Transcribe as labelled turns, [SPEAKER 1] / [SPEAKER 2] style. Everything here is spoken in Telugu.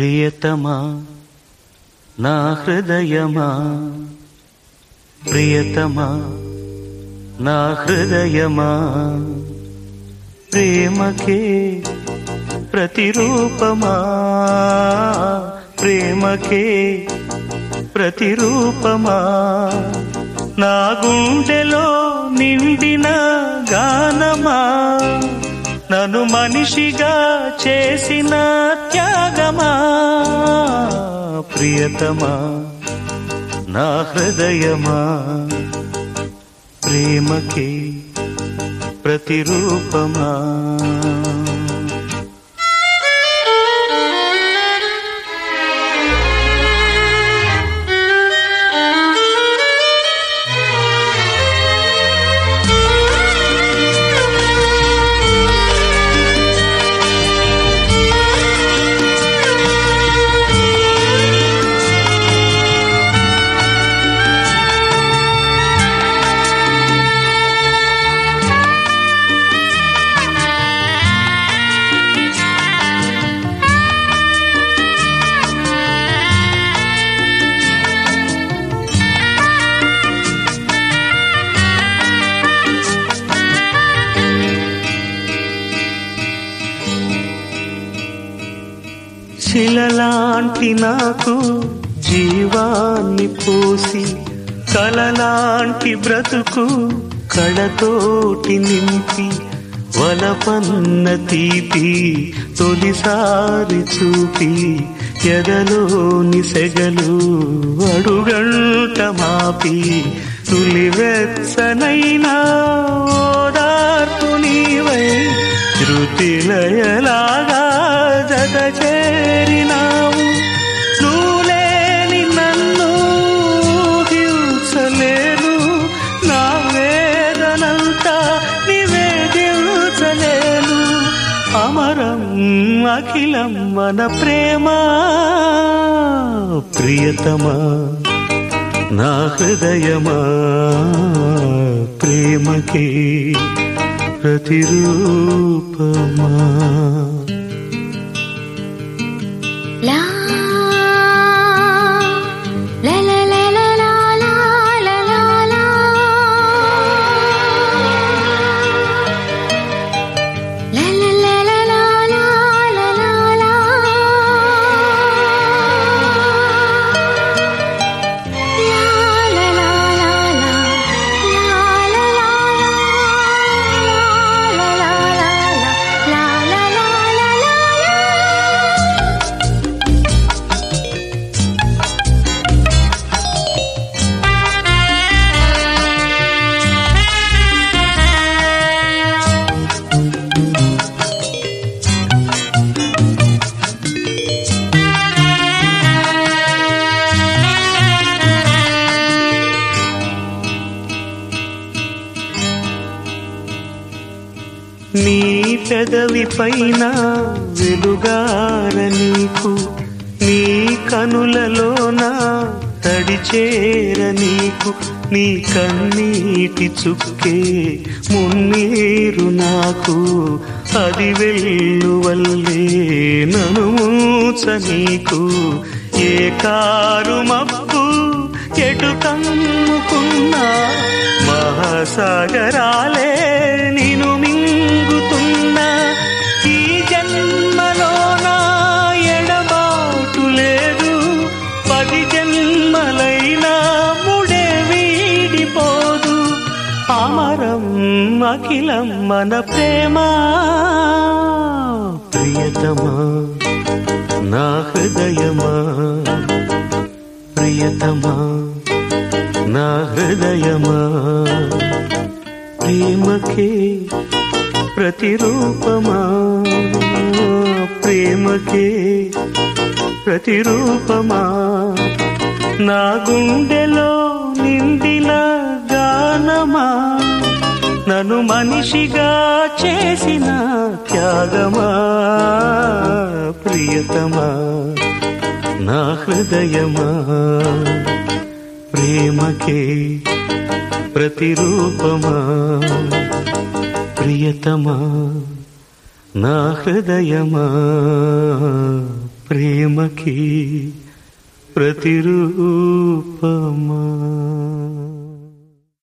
[SPEAKER 1] ప్రియతమా నా హృదయమా ప్రియతమా నా హృదయమా ప్రేమకే ప్రతిరూపమా ప్రేమకే ప్రతిరూపమా నా గుండెలో నిండిన గానమా నన్ను మనిషిగా చేసిన త్యాగమా ప్రియతమా నా హృదయమా ప్రేమకే ప్రతిరూపమా శిలలాంటి నాకు జీవాన్ని పోసి కలలాంటి బ్రతుకు కళతోటి నింపి వలపన్న తీపి తొలిసారి చూపి ఎదలోని సెగలు అడుగంట మాపి తులివెచ్చనైనా ఓదార్పు నీవై శృతిలయలాగా జత చేరినావు నువ్వులేని నన్ను హింసలేను నా వేదనంతా నివేదించలేను అమరం అఖిలం మన ప్రేమ ప్రియతమా నా హృదయమా ప్రేమకి ప్రతిరూపమా
[SPEAKER 2] La la la la la la la la la la La la la la la la la la la La la la la la La la la la La la la la La la la la la
[SPEAKER 1] నీ పెదవి పైన వెలుగార నీకు నీ కనులలోన తడిచేర నీకు నీ కన్నీటి చుక్కే మున్నీరు నాకు అది వెల్లువల్లే నను మూచ నీకు ఏ కారు మబ్బు ఎటు కమ్ముకున్నా మహాసాగరాలే నిను మింగుతున్నా ఈ జన్మలోన ఎడబాటు లేదు పది జన్మలైనా ముడే వీడిపోదు అమరం అఖిలం మన ప్రేమ ప్రియతమా నా హృదయమా ప్రియతమా నా హృదయమా ప్రేమకే ప్రతిరూపమా ప్రేమకే ప్రతిరూపమా నా గుండెలో నిండిన గానమా నన్ను మనిషిగా చేసిన త్యాగమా ప్రియతమా నా హృదయమా ప్రేమకే ప్రతిరూపమా ప్రియతమా నా హృదయమా ప్రేమకి ప్రతిరూపమా